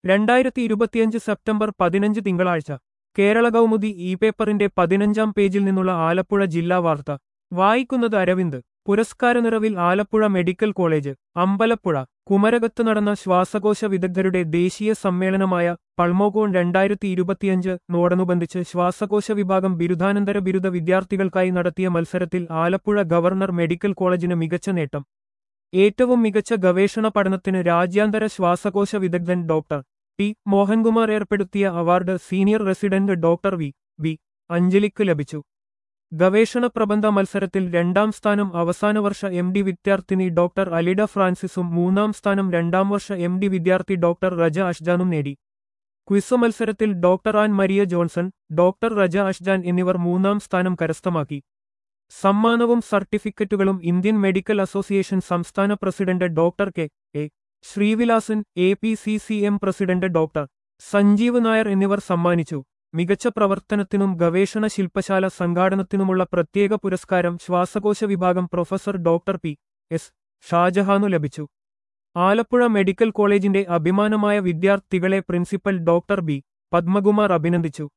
രണ്ടായിരത്തി ഇരുപത്തിയഞ്ച് സെപ്റ്റംബർ പതിനഞ്ച് തിങ്കളാഴ്ച കേരള കൗമുദി ഇ പേപ്പറിന്റെ പതിനഞ്ചാം പേജിൽ നിന്നുള്ള ആലപ്പുഴ ജില്ലാ വാർത്ത വായിക്കുന്നത് അരവിന്ദ് പുരസ്കാര നിറവിൽ ആലപ്പുഴ മെഡിക്കൽ കോളേജ് അമ്പലപ്പുഴ കുമരകത്ത് നടന്ന ശ്വാസകോശ വിദഗ്ധരുടെ ദേശീയ സമ്മേളനമായ പൾമോകോൺ രണ്ടായിരത്തി ഇരുപത്തിയഞ്ച് നോടനുബന്ധിച്ച് ശ്വാസകോശ വിഭാഗം ബിരുദാനന്തര ബിരുദ വിദ്യാർത്ഥികൾക്കായി നടത്തിയ മത്സരത്തിൽ ആലപ്പുഴ ഗവർണർ മെഡിക്കൽ കോളേജിന് മികച്ച നേട്ടം ഏറ്റവും മികച്ച ഗവേഷണ പഠനത്തിന് രാജ്യാന്തര ശ്വാസകോശ വിദഗ്ധൻ ഡോക്ടർ ടി മോഹൻകുമാർ ഏർപ്പെടുത്തിയ award senior resident doctor V V അഞ്ജലിക്ക് ലഭിച്ചു ഗവേഷണ പ്രബന്ധ മത്സരത്തിൽ രണ്ടാം സ്ഥാനം അവസാന വർഷ എം ഡി വിദ്യാർത്ഥിനി ഡോക്ടർ അലിഡ ഫ്രാൻസിസും മൂന്നാം സ്ഥാനം രണ്ടാം വർഷ എം ഡി വിദ്യാർത്ഥി ഡോക്ടർ റജ അഷ്ജാനും നേടി ക്വിസ് മത്സരത്തിൽ doctor Ann Maria Johnson doctor Reja Ashjan എന്നിവർ മൂന്നാം സ്ഥാനം കരസ്ഥമാക്കി സമ്മാനവും സർട്ടിഫിക്കറ്റുകളും ഇന്ത്യൻ മെഡിക്കൽ അസോസിയേഷൻ സംസ്ഥാന president doctor K A Srivilasan A P C C M president doctor Sanjeev Nair എന്നിവർ സമ്മാനിച്ചു മികച്ച പ്രവർത്തനത്തിനും ഗവേഷണ ശില്പശാല സംഘാടനത്തിനുമുള്ള പ്രത്യേക പുരസ്കാരം ശ്വാസകോശ വിഭാഗം പ്രൊഫസർ ഡോക്ടർ പി എസ് ഷാജഹാനു ലഭിച്ചു ആലപ്പുഴ മെഡിക്കൽ കോളേജിന്റെ അഭിമാനമായ വിദ്യാർത്ഥികളെ പ്രിൻസിപ്പൽ ഡോക്ടർ ബി പത്മകുമാർ അഭിനന്ദിച്ചു